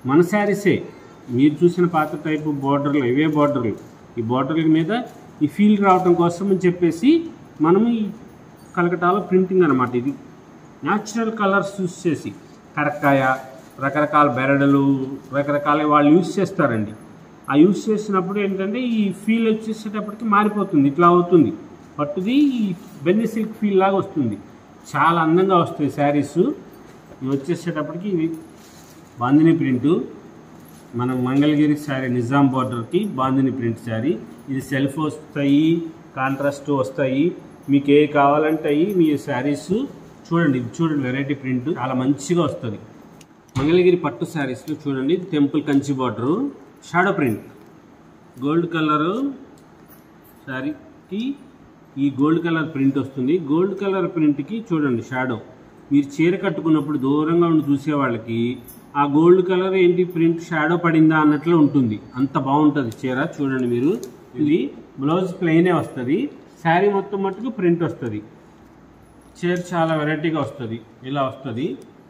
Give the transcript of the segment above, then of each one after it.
మన శారీసే మీరు చూసిన పాత టైపు బోర్డర్లు ఇవే బోర్డర్లు ఈ బోర్డర్ల మీద ఈ ఫీల్ రావటం కోసం అని చెప్పేసి మనం ఈ కలకటాలో ప్రింటింగ్ అనమాట ఇది న్యాచురల్ కలర్స్ యూస్ చేసి కరక్కాయ రకరకాల బెరడులు రకరకాల వాళ్ళు యూస్ చేస్తారండి ఆ యూస్ చేసినప్పుడు ఏంటంటే ఈ ఫీల్ వచ్చేసేటప్పటికి మారిపోతుంది ఇట్లా అవుతుంది పట్టుది ఈ బెన్ని సిల్క్ ఫీల్ లాగా వస్తుంది చాలా అందంగా వస్తాయి శారీస్ ఇవి వచ్చేసేటప్పటికి ఇవి బాందిని ప్రింటు మన మంగళగిరి శారీ నిజాం బార్డర్కి బాందిని ప్రింట్ శారీ ఇది సెల్ఫ్ వస్తాయి కాంట్రాస్ట్ వస్తాయి మీకు ఏ కావాలంటే అవి మీ శారీస్ చూడండి ఇది చూడండి వెరైటీ ప్రింట్ చాలా మంచిగా వస్తుంది మంగళగిరి పట్టు శారీస్లో చూడండి ఇది temple Kanchi border shadow print gold colour శారీకి ఈ గోల్డ్ కలర్ ప్రింట్ వస్తుంది గోల్డ్ కలర్ ప్రింట్కి చూడండి షాడో మీరు చీర కట్టుకున్నప్పుడు దూరంగా ఉండి చూసే వాళ్ళకి ఆ గోల్డ్ కలర్ ఏంటి ప్రింట్ షాడో పడిందా అన్నట్లు ఉంటుంది అంత బాగుంటుంది చీర చూడండి మీరు ఇది బ్లౌజ్ ప్లెయినే వస్తుంది శారీ మొత్తం మట్టుకు ప్రింట్ వస్తుంది చీర చాలా వెరైటీగా వస్తుంది ఇలా వస్తుంది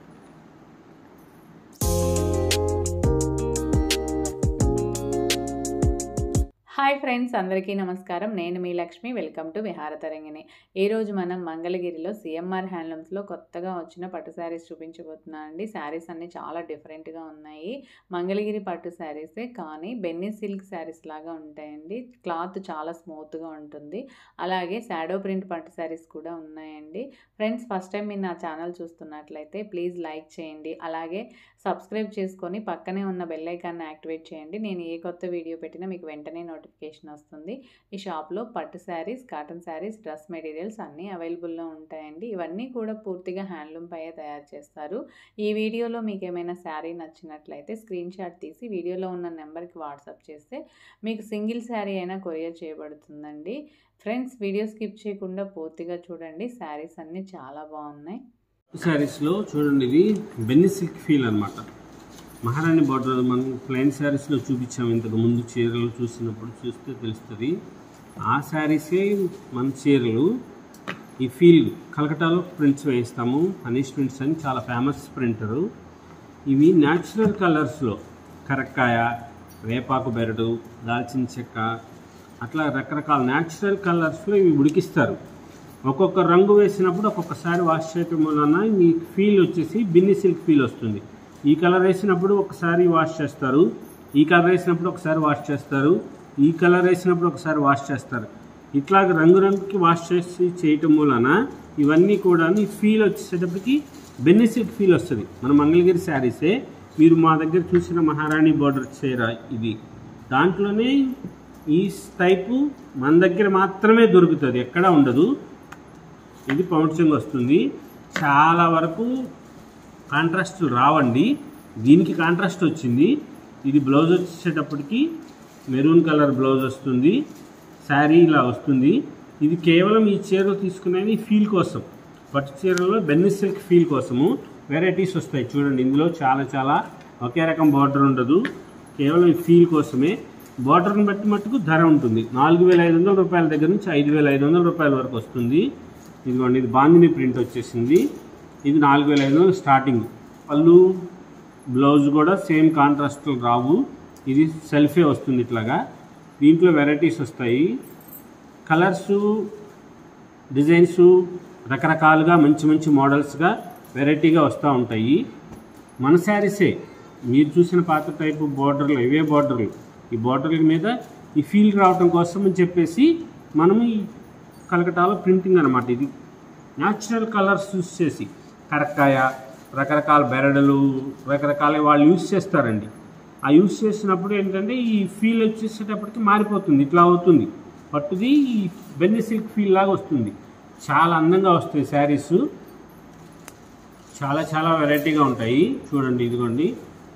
హాయ్ ఫ్రెండ్స్ అందరికీ నమస్కారం నేను మీ లక్ష్మి వెల్కమ్ టు విహారతరంగిణి ఈరోజు మనం మంగళగిరిలో సిఎంఆర్ హ్యాండ్లూమ్స్లో కొత్తగా వచ్చిన పట్టు శారీస్ చూపించబోతున్నాను అండి శారీస్ అన్నీ చాలా డిఫరెంట్గా ఉన్నాయి మంగళగిరి పట్టు శారీసే కానీ బెన్నీ సిల్క్ శారీస్ లాగా ఉంటాయండి క్లాత్ చాలా స్మూత్గా ఉంటుంది అలాగే షాడో ప్రింట్ పట్టు శారీస్ కూడా ఉన్నాయండి ఫ్రెండ్స్ ఫస్ట్ టైం మీరు నా ఛానల్ చూస్తున్నట్లయితే ప్లీజ్ లైక్ చేయండి అలాగే సబ్స్క్రైబ్ చేసుకొని పక్కనే ఉన్న బెల్ ఐకాన్ని యాక్టివేట్ చేయండి నేను ఏ కొత్త వీడియో పెట్టినా మీకు వెంటనే నోటిఫికేషన్ వస్తుంది ఈ షాప్లో పట్టు saris cotton saris dress materials అన్నీ అవైలబుల్లో ఉంటాయండి ఇవన్నీ కూడా పూర్తిగా హ్యాండ్లూమ్ పై తయారు చేస్తారు ఈ వీడియోలో మీకు ఏమైనా శారీ నచ్చినట్లయితే స్క్రీన్ షాట్ తీసి వీడియోలో ఉన్న నెంబర్కి వాట్సాప్ చేస్తే మీకు సింగిల్ శారీ అయినా కొరియర్ చేయబడుతుందండి ఫ్రెండ్స్ వీడియో స్కిప్ చేయకుండా పూర్తిగా చూడండి శారీస్ అన్నీ చాలా బాగున్నాయి శారీస్లో చూడండి ఇది బెన్ని సిల్క్ ఫీల్ అనమాట మహారాణి బార్డర్ మనం ప్లెయిన్ శారీస్లో చూపించాము ఇంతకు ముందు చీరలు చూసినప్పుడు చూస్తే తెలుస్తుంది ఆ శారీసే మన చీరలు ఈ ఫీల్ కలకటాలో ప్రింట్స్ వేయిస్తాము హనీష్ ప్రింట్స్ అని చాలా ఫేమస్ ప్రింటరు ఇవి న్యాచురల్ కలర్స్లో కరక్కాయ వేపాకు బెరడు దాల్చిన చెక్క అట్లా రకరకాల న్యాచురల్ కలర్స్లో ఇవి ఉడికిస్తారు ఒక్కొక్క రంగు వేసినప్పుడు ఒక్కొక్కసారి వాష్ చేయటం వలన మీ ఫీల్ వచ్చేసి బిన్ని సిల్క్ ఫీల్ వస్తుంది ఈ కలర్ వేసినప్పుడు ఒకసారి వాష్ చేస్తారు ఈ కలర్ వేసినప్పుడు ఒకసారి వాష్ చేస్తారు ఈ కలర్ వేసినప్పుడు ఒకసారి వాష్ చేస్తారు ఇట్లాగ రంగు రంగుకి వాష్ చేసి చేయటం వలన ఇవన్నీ కూడా ఈ ఫీల్ వచ్చేటప్పటికి బెన్ని సిల్క్ ఫీల్ వస్తుంది మన మంగళగిరి శారీసే మీరు మా దగ్గర చూసిన మహారాణి బార్డర్ చీర ఇది దాంట్లోనే ఈ టైపు మన దగ్గర మాత్రమే దొరుకుతుంది ఎక్కడా ఉండదు ఇది పౌండ్సింగ్ వస్తుంది చాలా వరకు కాంట్రాస్ట్ రావండి దీనికి కాంట్రాస్ట్ వచ్చింది ఇది బ్లౌజ్ వచ్చేటప్పటికి మెరూన్ కలర్ బ్లౌజ్ వస్తుంది శారీ ఇలా వస్తుంది ఇది కేవలం ఈ చీరలు తీసుకునేది ఫీల్ కోసం పట్టు చీరలో బెన్ని సిల్క్ ఫీల్ కోసము వెరైటీస్ వస్తాయి చూడండి ఇందులో చాలా చాలా ఒకే రకం బార్డర్ ఉండదు కేవలం ఈ ఫీల్ కోసమే బార్డర్ని బట్టి మట్టుకు ధర ఉంటుంది నాలుగు వేల ఐదు వందల రూపాయల దగ్గర నుంచి ఐదు వేల ఐదు వందల రూపాయల వరకు వస్తుంది ఇదిగోండి ఇది బాందిని ప్రింట్ వచ్చేసింది ఇది నాలుగు వేల ఐదు వందలు స్టార్టింగ్ పళ్ళు బ్లౌజ్ కూడా సేమ్ కాంట్రాస్ట్లు రావు ఇది సెల్ఫే వస్తుంది ఇట్లాగా దీంట్లో వెరైటీస్ వస్తాయి కలర్స్ డిజైన్స్ రకరకాలుగా మంచి మంచి మోడల్స్గా వెరైటీగా వస్తూ ఉంటాయి మన శారీసే మీరు చూసిన పాత టైపు బోర్డర్లు ఇవే బోర్డర్లు ఈ బోర్డర్ల మీద ఈ ఫీల్ రావటం కోసం అని చెప్పేసి మనం ఈ కలకటాలో ప్రింటింగ్ అనమాట ఇది న్యాచురల్ కలర్స్ యూస్ చేసి కరక్కాయ రకరకాల బెరడులు రకరకాల వాళ్ళు యూస్ చేస్తారండి ఆ యూస్ చేసినప్పుడు ఏంటంటే ఈ ఫీల్ వచ్చేసేటప్పటికి మారిపోతుంది ఇట్లా అవుతుంది పట్టుది ఈ బెన్ని సిల్క్ ఫీల్ లాగా వస్తుంది చాలా అందంగా వస్తాయి శారీస్ చాలా చాలా వెరైటీగా ఉంటాయి చూడండి ఇదిగోండి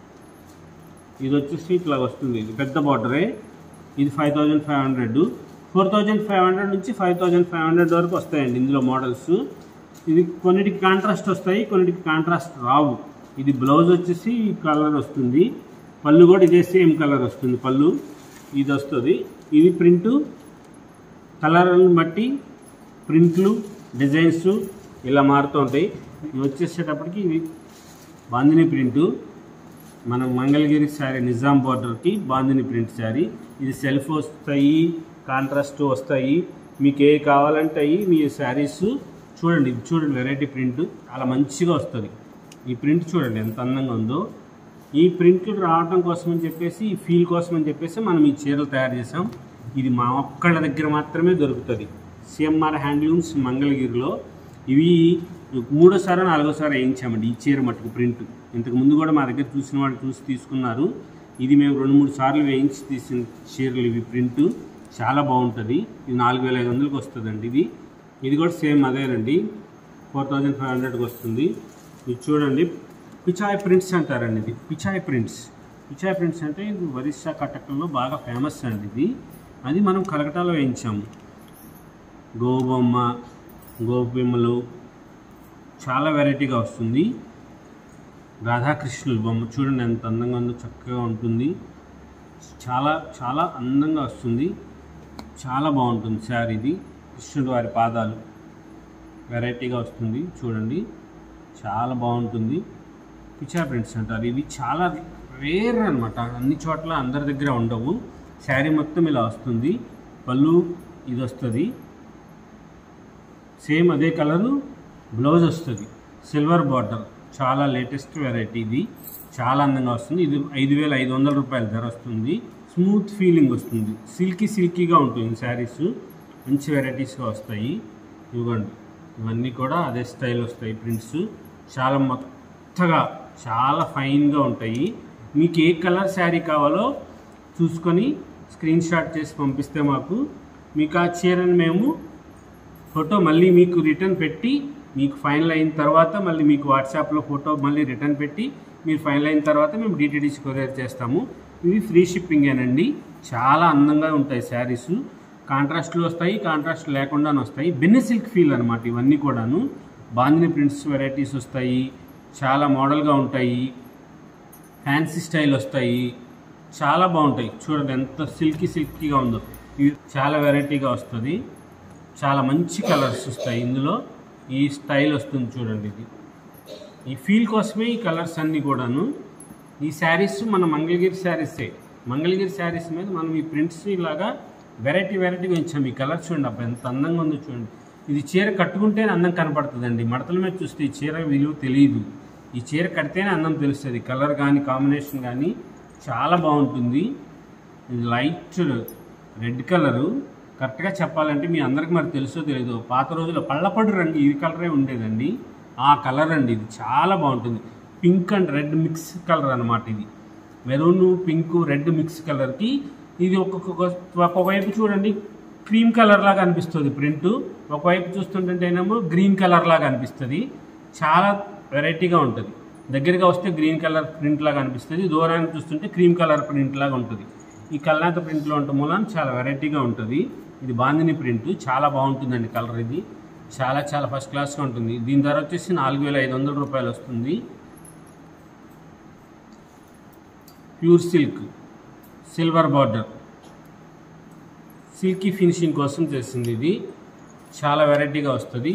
ఇది వచ్చేసి ఇట్లా వస్తుంది ఇది పెద్ద బార్డరే ఇది five thousand five hundred four thousand five hundred నుంచి ఫైవ్ థౌజండ్ ఫైవ్ హండ్రెడ్ వరకు వస్తాయండి ఇందులో మోడల్స్ ఇది కొన్నిటికి కాంట్రాస్ట్ వస్తాయి కొన్నిటికి కాంట్రాస్ట్ రావు ఇది బ్లౌజ్ వచ్చేసి ఈ కలర్ వస్తుంది పళ్ళు కూడా ఇదే సేమ్ కలర్ వస్తుంది పళ్ళు ఇది వస్తుంది ఇది ప్రింటు కలర్ని బట్టి ప్రింట్లు డిజైన్స్ ఇలా మారుతూ ఉంటాయి ఇవి వచ్చేసేటప్పటికి ఇవి బాందిని ప్రింటు మన మంగళగిరి శారీ నిజాం బార్డర్కి బాందిని ప్రింట్ శారీ ఇది సెల్ఫ్ వస్తాయి కాంట్రాస్ట్ వస్తాయి మీకు ఏ కావాలంటే అవి మీ శారీస్ చూడండి ఇది చూడండి వెరైటీ ప్రింట్ చాలా మంచిగా వస్తుంది ఈ ప్రింట్ చూడండి ఎంత అందంగా ఉందో ఈ ప్రింట్లు రావడం కోసం అని చెప్పేసి ఈ ఫీల్ కోసం అని చెప్పేసి మనం ఈ చీరలు తయారు చేసాం ఇది మా ఒక్కళ్ళ దగ్గర మాత్రమే దొరుకుతుంది సిఎంఆర్ హ్యాండ్లూమ్స్ మంగళగిరిలో ఇవి మూడోసారి నాలుగోసారి వేయించామండి ఈ చీర మట్టుకు ప్రింట్ ఇంతకు ముందు కూడా మా దగ్గర చూసిన వాళ్ళు చూసి తీసుకున్నారు ఇది మేము రెండు మూడు సార్లు వేయించి తీసిన చీరలు ఇవి ప్రింట్ చాలా బాగుంటుంది ఇది నాలుగు వేల ఐదు వందలకి వస్తుందండి ఇది ఇది కూడా సేమ్ అదేనండి ఫోర్ థౌజండ్ ఫైవ్ హండ్రెడ్కి వస్తుంది ఇది చూడండి పిచాయ్ ప్రింట్స్ అంటారండి ఇది పిచాయ్ ప్రింట్స్ పిచాయ్ ప్రింట్స్ అంటే ఇది ఒరిస్సా కటకంలో బాగా ఫేమస్ అండి ఇది అది మనం కలకటాలో వేయించాము గోబొమ్మ గోపిమ్మలు చాలా వెరైటీగా వస్తుంది రాధాకృష్ణుల బొమ్మ చూడండి ఎంత అందంగా ఉందో చక్కగా ఉంటుంది చాలా చాలా అందంగా వస్తుంది చాలా బాగుంటుంది శారీ ఇది కృష్ణుడు వారి పాదాలు వెరైటీగా వస్తుంది చూడండి చాలా బాగుంటుంది పిచా ప్రింట్స్ అంటారు ఇవి చాలా రేర్ అనమాట అన్ని చోట్ల అందరి దగ్గర ఉండవు శారీ మొత్తం ఇలా వస్తుంది పళ్ళు ఇది వస్తుంది సేమ్ అదే కలరు బ్లౌజ్ వస్తుంది సిల్వర్ బార్డర్ చాలా లేటెస్ట్ వెరైటీ ఇది చాలా అందంగా వస్తుంది ఇది ఐదు వేల ఐదు వందల రూపాయల ధర వస్తుంది స్మూత్ ఫీలింగ్ వస్తుంది సిల్కీ సిల్కీగా ఉంటుంది శారీస్ మంచి వెరైటీస్గా వస్తాయి ఇవ్వండి ఇవన్నీ కూడా అదే స్టైల్ వస్తాయి ప్రింట్స్ చాలా మొత్తగా చాలా ఫైన్గా ఉంటాయి మీకు ఏ కలర్ శారీ కావాలో చూసుకొని స్క్రీన్ షాట్ చేసి పంపిస్తే మాకు మీకు ఆ చీరని మేము ఫోటో మళ్ళీ మీకు రిటర్న్ పెట్టి మీకు ఫైనల్ అయిన తర్వాత మళ్ళీ మీకు వాట్సాప్లో ఫోటో మళ్ళీ రిటర్న్ పెట్టి మీరు ఫైనల్ అయిన తర్వాత మేము డిటిడిసి కొరియర్ చేస్తాము ఇవి ఫ్రీ షిప్పింగేనండి చాలా అందంగా ఉంటాయి శారీస్ కాంట్రాస్ట్లు వస్తాయి కాంట్రాస్ట్ లేకుండానే వస్తాయి బెన్ని సిల్క్ ఫీల్ అనమాట ఇవన్నీ కూడాను బాందిని ప్రింట్స్ వెరైటీస్ వస్తాయి చాలా మోడల్గా ఉంటాయి ఫ్యాన్సీ స్టైల్ వస్తాయి చాలా బాగుంటాయి చూడండి ఎంత సిల్కీ సిల్కీగా ఉందో ఇది చాలా వెరైటీగా వస్తుంది చాలా మంచి కలర్స్ వస్తాయి ఇందులో ఈ స్టైల్ వస్తుంది చూడండి ఇది ఈ ఫీల్ కోసమే ఈ కలర్స్ అన్నీ కూడాను ఈ శారీస్ మన మంగళగిరి శారీసే మంగళగిరి శారీస్ మీద మనం ఈ ప్రింట్స్ ఇలాగా వెరైటీ వెరైటీగా ఇచ్చాం ఈ కలర్ చూడండి అబ్బా ఎంత అందంగా ఉందో చూడండి ఇది చీర కట్టుకుంటేనే అందం కనపడుతుందండి మడతల మీద చూస్తే ఈ చీర విలువ తెలియదు ఈ చీర కడితేనే అందం తెలుస్తుంది కలర్ కానీ కాంబినేషన్ కానీ చాలా బాగుంటుంది ఇది లైట్ రెడ్ కలరు కరెక్ట్గా చెప్పాలంటే మీ అందరికి మరి తెలుసో తెలియదు పాత రోజుల్లో పళ్ళపొడి రంగు ఈ కలరే ఉండేదండి ఆ కలర్ అండి ఇది చాలా బాగుంటుంది pink and red mix colour అనమాట ఇది మెరూన్ పింక్ రెడ్ మిక్స్ కలర్కి ఇది ఒక్కొక్క ఒకవైపు చూడండి క్రీమ్ కలర్ లాగా అనిపిస్తుంది ప్రింట్ ఒకవైపు చూస్తుంటేనేమో గ్రీన్ కలర్ లాగా అనిపిస్తుంది చాలా వెరైటీగా ఉంటుంది దగ్గరగా వస్తే గ్రీన్ కలర్ ప్రింట్ లాగా అనిపిస్తుంది దూరానికి చూస్తుంటే క్రీమ్ కలర్ ప్రింట్ లాగా ఉంటుంది ఈ కల్నాథ ప్రింట్లో ఉండటం మూలన చాలా వెరైటీగా ఉంటుంది ఇది బాందిని ప్రింట్ చాలా బాగుంటుందండి కలర్ ఇది చాలా చాలా ఫస్ట్ క్లాస్గా ఉంటుంది దీని ధర వచ్చేసి నాలుగు వేల ఐదు వందల రూపాయలు వస్తుంది pure silk silver border silky finishing కోసం చేసింది ఇది చాలా వెరైటీగా వస్తుంది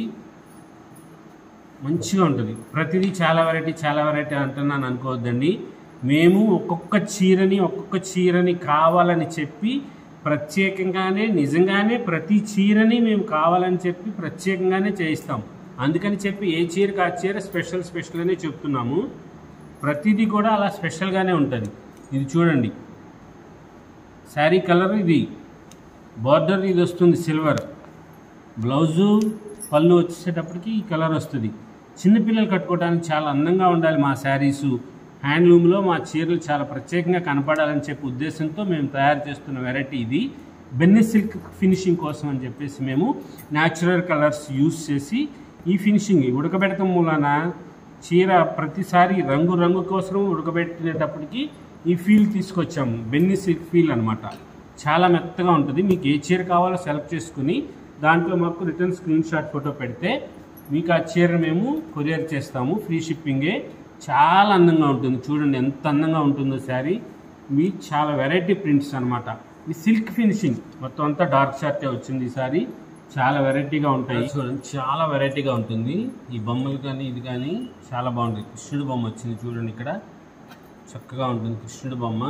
మంచిగా ఉంటుంది ప్రతిదీ చాలా వెరైటీ చాలా వెరైటీ అంటున్నాను అనుకోవద్దండి మేము ఒక్కొక్క చీరని ఒక్కొక్క చీరని కావాలని చెప్పి ప్రత్యేకంగానే నిజంగానే ప్రతి చీరని మేము కావాలని చెప్పి ప్రత్యేకంగానే చేయిస్తాం అందుకని చెప్పి ఏ చీరకు ఆ చీర స్పెషల్ స్పెషల్ అనే చెప్తున్నాము ప్రతిదీ కూడా అలా స్పెషల్గానే ఉంటుంది ఇది చూడండి శారీ కలర్ ఇది బార్డర్ ఇది వస్తుంది సిల్వర్ బ్లౌజు పళ్ళు వచ్చేటప్పటికి ఈ కలర్ వస్తుంది చిన్నపిల్లలు కట్టుకోవడానికి చాలా అందంగా ఉండాలి మా శారీసు హ్యాండ్లూమ్లో మా చీరలు చాలా ప్రత్యేకంగా కనపడాలని చెప్పి ఉద్దేశంతో మేము తయారు చేస్తున్న వెరైటీ ఇది బెన్ని సిల్క్ ఫినిషింగ్ కోసం అని చెప్పేసి మేము న్యాచురల్ కలర్స్ యూస్ చేసి ఈ ఫినిషింగ్ ఉడకబెడతాం మూలన చీర ప్రతిసారి రంగు రంగు కోసం ఉడకబెట్టినప్పటికీ ఈ ఫీల్ తీసుకొచ్చాము బెన్ని సిల్క్ ఫీల్ అనమాట చాలా మెత్తగా ఉంటుంది మీకు ఏ చీర కావాలో సెలెక్ట్ చేసుకుని దాంట్లో మాకు రిటర్న్ స్క్రీన్ షాట్ ఫోటో పెడితే మీకు ఆ చీర మేము కొరియర్ చేస్తాము ఫ్రీ షిప్పింగే చాలా అందంగా ఉంటుంది చూడండి ఎంత అందంగా ఉంటుందో శారీ మీ చాలా వెరైటీ ప్రింట్స్ అనమాట ఈ సిల్క్ ఫినిషింగ్ మొత్తం అంతా డార్క్ షార్టే వచ్చింది ఈ సారీ చాలా వెరైటీగా ఉంటాయి చూడండి చాలా వెరైటీగా ఉంటుంది ఈ బొమ్మలు కానీ ఇది కానీ చాలా బాగుంటుంది కృష్ణుడు బొమ్మ వచ్చింది చూడండి ఇక్కడ చక్కగా ఉంటుంది కృష్ణుడి బొమ్మ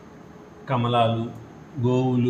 కమలాలు గోవులు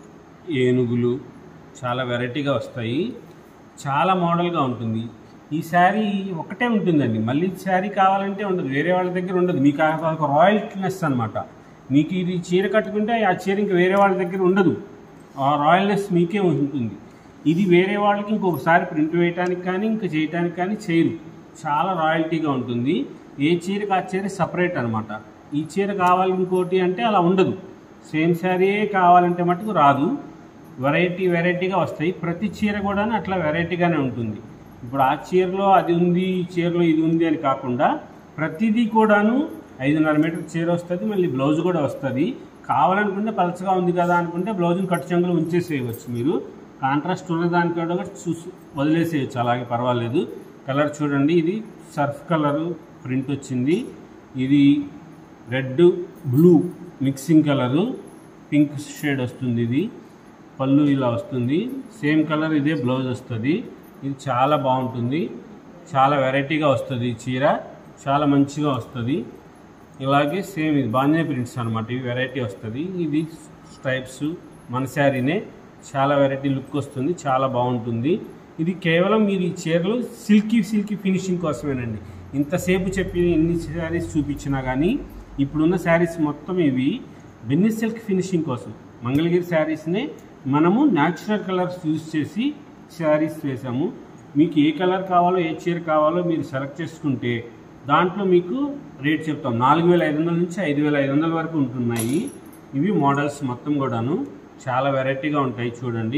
ఏనుగులు చాలా వెరైటీగా వస్తాయి చాలా మోడల్గా ఉంటుంది ఈ శారీ ఒకటే ఉంటుందండి మళ్ళీ శారీ కావాలంటే ఉండదు వేరే వాళ్ళ దగ్గర ఉండదు మీకు ఆ ఒక రాయల్నెస్ అనమాట మీకు ఇది చీర కట్టుకుంటే ఆ చీర ఇంక వేరే వాళ్ళ దగ్గర ఉండదు ఆ రాయల్నెస్ మీకే ఉంటుంది ఇది వేరే వాళ్ళకి ఇంకొకసారి ప్రింట్ వేయడానికి కానీ ఇంకా చేయడానికి కానీ చేయరు చాలా రాయల్టీగా ఉంటుంది ఏ చీరకు ఆ చీర సపరేట్ అనమాట ఈ చీర కావాలి ఇంకోటి అంటే అలా ఉండదు సేమ్ శారీయే కావాలంటే మటుకు రాదు వెరైటీ వెరైటీగా వస్తాయి ప్రతి చీర కూడా అట్లా వెరైటీగానే ఉంటుంది ఇప్పుడు ఆ చీరలో అది ఉంది ఈ చీరలో ఇది ఉంది అని కాకుండా ప్రతిదీ కూడాను ఐదున్నర మీటర్ చీర వస్తుంది మళ్ళీ బ్లౌజ్ కూడా వస్తుంది కావాలనుకుంటే పలచగా ఉంది కదా అనుకుంటే బ్లౌజ్ని కట్టు చెంగులు ఉంచేసేయవచ్చు మీరు కాంట్రాస్ట్ ఉన్న దానికి కూడా చూసి వదిలేసేయచ్చు అలాగే పర్వాలేదు కలర్ చూడండి ఇది సర్ఫ్ కలరు ప్రింట్ వచ్చింది ఇది red blue mixing colour pink shade వస్తుంది ఇది పళ్ళు ఇలా వస్తుంది సేమ్ కలర్ ఇదే బ్లౌజ్ వస్తుంది ఇది చాలా బాగుంటుంది చాలా వెరైటీగా వస్తుంది ఈ చీర చాలా మంచిగా వస్తుంది ఇలాగే సేమ్ ఇది బాంజనీ ప్రింట్స్ అనమాట ఇవి వెరైటీ వస్తుంది ఇది స్ట్రైప్స్ మన శారీనే చాలా వెరైటీ లుక్ వస్తుంది చాలా బాగుంటుంది ఇది కేవలం మీరు ఈ చీరలు సిల్కీ సిల్కీ ఫినిషింగ్ కోసమేనండి ఇంతసేపు చెప్పి ఎన్ని శారీస్ చూపించినా కానీ ఇప్పుడున్న శారీస్ మొత్తం ఇవి బెన్ని సిల్క్ ఫినిషింగ్ కోసం మంగళగిరి శారీస్నే మనము న్యాచురల్ కలర్స్ యూజ్ చేసి శారీస్ వేసాము మీకు ఏ కలర్ కావాలో ఏ చీర కావాలో మీరు సెలెక్ట్ చేసుకుంటే దాంట్లో మీకు రేట్ చెప్తాం నాలుగు వేల ఐదు వందల నుంచి ఐదు వేల ఐదు వందల వరకు ఉంటున్నాయి ఇవి మోడల్స్ మొత్తం కూడాను చాలా వెరైటీగా ఉంటాయి చూడండి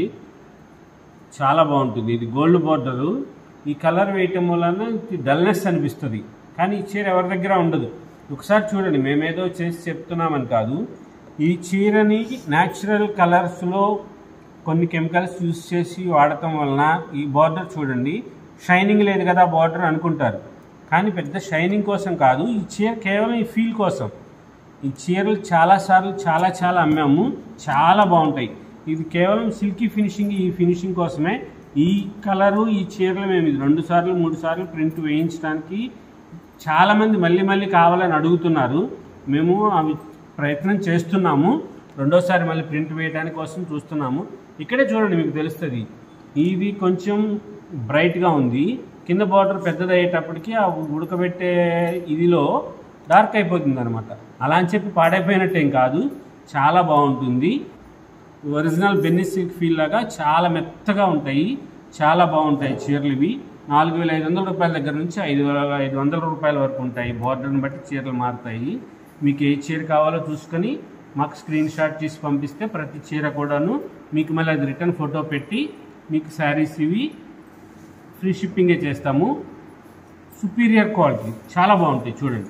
చాలా బాగుంటుంది ఇది గోల్డ్ బార్డరు ఈ కలర్ వేయటం వలన డల్నెస్ అనిపిస్తుంది కానీ ఈ చీర ఎవరి దగ్గర ఉండదు ఒకసారి చూడండి మేమేదో చేసి చెప్తున్నామని కాదు ఈ చీరని న్యాచురల్ కలర్స్లో కొన్ని కెమికల్స్ యూస్ చేసి వాడటం వలన ఈ బార్డర్ చూడండి షైనింగ్ లేదు కదా బార్డర్ అనుకుంటారు కానీ పెద్ద షైనింగ్ కోసం కాదు ఈ చీర కేవలం ఈ ఫీల్ కోసం ఈ చీరలు చాలాసార్లు చాలా చాలా అమ్మాము చాలా బాగుంటాయి ఇది కేవలం సిల్కీ ఫినిషింగ్ ఈ ఫినిషింగ్ కోసమే ఈ కలరు ఈ చీరలు మేము ఇది రెండు సార్లు మూడు సార్లు ప్రింట్ వేయించడానికి చాలామంది మళ్ళీ మళ్ళీ కావాలని అడుగుతున్నారు మేము అవి ప్రయత్నం చేస్తున్నాము రెండోసారి మళ్ళీ ప్రింట్ వేయడానికి కోసం చూస్తున్నాము ఇక్కడే చూడండి మీకు తెలుస్తుంది ఇది కొంచెం బ్రైట్గా ఉంది కింద బార్డర్ పెద్దది అయ్యేటప్పటికి ఆ ఉడకబెట్టే ఇదిలో డార్క్ అయిపోతుంది అనమాట అలా అని చెప్పి పాడైపోయినట్టేం కాదు చాలా బాగుంటుంది ఒరిజినల్ బెన్నీ సిల్క్ ఫీల్ లాగా చాలా మెత్తగా ఉంటాయి చాలా బాగుంటాయి చీరలు ఇవి నాలుగు వేల ఐదు వందల రూపాయల దగ్గర నుంచి ఐదు వేల ఐదు వందల రూపాయల వరకు ఉంటాయి బార్డర్ని బట్టి చీరలు మారుతాయి మీకు ఏ చీర కావాలో చూసుకొని మాకు స్క్రీన్ షాట్ తీసి పంపిస్తే ప్రతి చీర కూడాను మీకు మళ్ళీ అది రిటర్న్ ఫోటో పెట్టి మీకు శారీస్ ఇవి ఫ్రీ షిప్పింగే చేస్తాము సుపీరియర్ క్వాలిటీ చాలా బాగుంటాయి చూడండి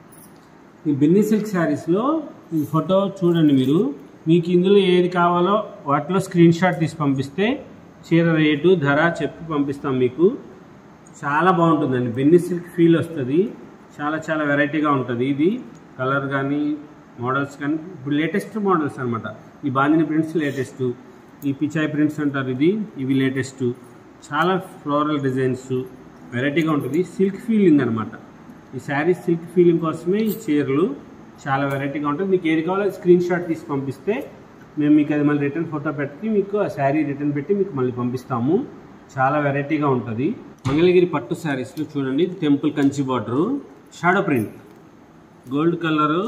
ఈ బెన్నీ సిల్క్ శారీస్లో ఈ ఫోటో చూడండి మీరు మీకు ఇందులో ఏది కావాలో వాటిలో స్క్రీన్ షాట్ తీసి పంపిస్తే చీర రేటు ధర చెప్పి పంపిస్తాం మీకు చాలా బాగుంటుందండి బెన్నీ సిల్క్ ఫీల్ వస్తుంది చాలా చాలా వెరైటీగా ఉంటుంది ఇది కలర్ కానీ మోడల్స్ కానీ ఇప్పుడు లేటెస్ట్ మోడల్స్ అనమాట ఈ బాందిని ప్రింట్స్ లేటెస్ట్ ఈ పిచాయ్ ప్రింట్స్ అంటారు ఇది ఇవి లేటెస్ట్ చాలా ఫ్లోరల్ డిజైన్స్ వెరైటీగా ఉంటుంది సిల్క్ ఫీలింగ్ అనమాట ఈ శారీ సిల్క్ ఫీలింగ్ కోసమే ఈ చీరలు చాలా వెరైటీగా ఉంటుంది మీకు ఏది కావాలో స్క్రీన్ షాట్ తీసి పంపిస్తే మేము మీకు అది మళ్ళీ రిటర్న్ ఫోటో పెట్టి మీకు ఆ శారీ రిటర్న్ పెట్టి మీకు మళ్ళీ పంపిస్తాము చాలా వెరైటీగా ఉంటుంది మంగళగిరి పట్టు శారీస్లో చూడండి temple Kanchi border shadow print gold colour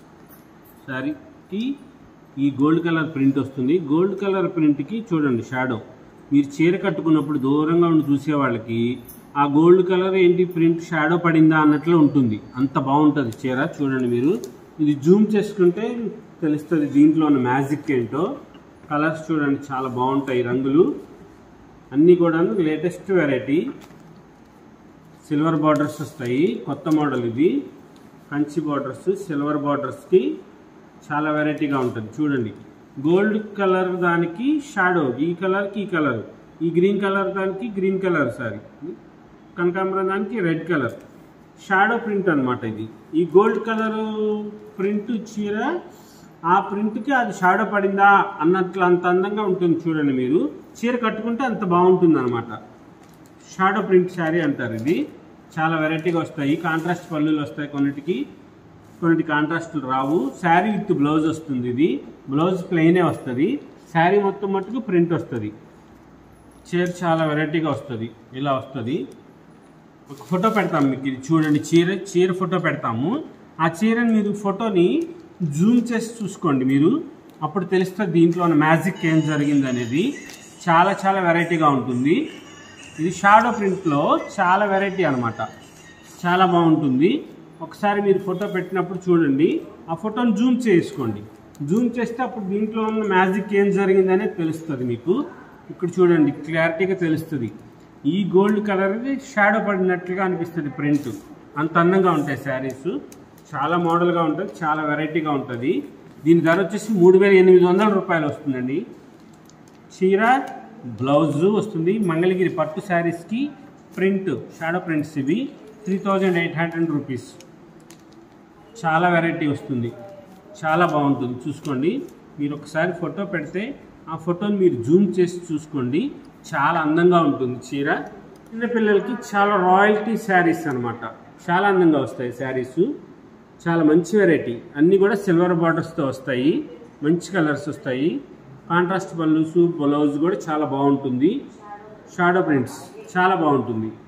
శారీకి ఈ గోల్డ్ కలర్ ప్రింట్ వస్తుంది గోల్డ్ కలర్ ప్రింట్కి చూడండి షాడో మీరు చీర కట్టుకున్నప్పుడు దూరంగా ఉండి చూసే వాళ్ళకి ఆ గోల్డ్ కలర్ ఏంటి ప్రింట్ షాడో పడిందా అన్నట్లు ఉంటుంది అంత బాగుంటుంది చీర చూడండి మీరు ఇది జూమ్ చేసుకుంటే తెలుస్తుంది దీంట్లో ఉన్న మ్యాజిక్ ఏంటో కలర్స్ చూడండి చాలా బాగుంటాయి రంగులు అన్నీ కూడా లేటెస్ట్ వెరైటీ సిల్వర్ బార్డర్స్ వస్తాయి కొత్త మోడల్ ఇది కంచి బార్డర్స్ సిల్వర్ బార్డర్స్కి చాలా వెరైటీగా ఉంటుంది చూడండి గోల్డ్ కలర్ దానికి షాడో ఈ కలర్కి ఈ కలర్ ఈ గ్రీన్ కలర్ దానికి గ్రీన్ కలర్ సారీ కనకాంబరం దానికి రెడ్ కలర్ షాడో ప్రింట్ అన్నమాట ఇది ఈ గోల్డ్ కలర్ ప్రింట్ చీర ఆ ప్రింట్కి అది షాడో పడిందా అన్నట్లు అంత అందంగా ఉంటుంది చూడండి మీరు చీర కట్టుకుంటే అంత బాగుంటుంది అనమాట షాడో ప్రింట్ శారీ అంటారు ఇది చాలా వెరైటీగా వస్తాయి కాంట్రాస్ట్ పళ్ళులు వస్తాయి కొన్నిటికి ఇటువంటి కాంట్రాస్ట్లు రావు శారీ విత్ బ్లౌజ్ వస్తుంది ఇది బ్లౌజ్ ప్లెయినే వస్తుంది శారీ మొత్తం మట్టుకు ప్రింట్ వస్తుంది చీర చాలా వెరైటీగా వస్తుంది ఇలా వస్తుంది ఒక ఫోటో పెడతాము మీకు ఇది చూడండి చీర చీర ఫోటో పెడతాము ఆ చీరని మీరు ఫోటోని జూమ్ చేసి చూసుకోండి మీరు అప్పుడు తెలుస్తుంది దీంట్లో ఉన్న మ్యాజిక్ ఏం జరిగింది అనేది చాలా చాలా వెరైటీగా ఉంటుంది ఇది షాడో ప్రింట్లో చాలా వెరైటీ అనమాట చాలా బాగుంటుంది ఒకసారి మీరు ఫోటో పెట్టినప్పుడు చూడండి ఆ ఫోటోని జూమ్ చేసుకోండి జూమ్ చేస్తే అప్పుడు దీంట్లో ఉన్న మ్యాజిక్ ఏం జరిగింది అనేది తెలుస్తుంది మీకు ఇక్కడ చూడండి క్లారిటీగా తెలుస్తుంది ఈ గోల్డ్ కలర్ షాడో పడినట్లుగా అనిపిస్తుంది ప్రింట్ అంత అందంగా ఉంటాయి శారీస్ చాలా మోడల్గా ఉంటుంది చాలా వెరైటీగా ఉంటుంది దీని ధర వచ్చేసి మూడు వేల ఎనిమిది వందల రూపాయలు వస్తుందండి చీర బ్లౌజ్ వస్తుంది మంగళగిరి పట్టు శారీస్కి ప్రింట్ షాడో ప్రింట్స్ ఇవి three thousand eight hundred rupees చాలా వెరైటీ వస్తుంది చాలా బాగుంటుంది చూసుకోండి మీరు ఒకసారి ఫోటో పెడితే ఆ ఫోటోని మీరు జూమ్ చేసి చూసుకోండి చాలా అందంగా ఉంటుంది చీర చిన్నపిల్లలకి చాలా రాయల్టీ శారీస్ అన్నమాట చాలా అందంగా వస్తాయి శారీస్ చాలా మంచి వెరైటీ అన్నీ కూడా సిల్వర్ బార్డర్స్తో వస్తాయి మంచి కలర్స్ వస్తాయి కాంట్రాస్ట్ పళ్ళుసు బ్లౌజ్ కూడా చాలా బాగుంటుంది షాడో ప్రింట్స్ చాలా బాగుంటుంది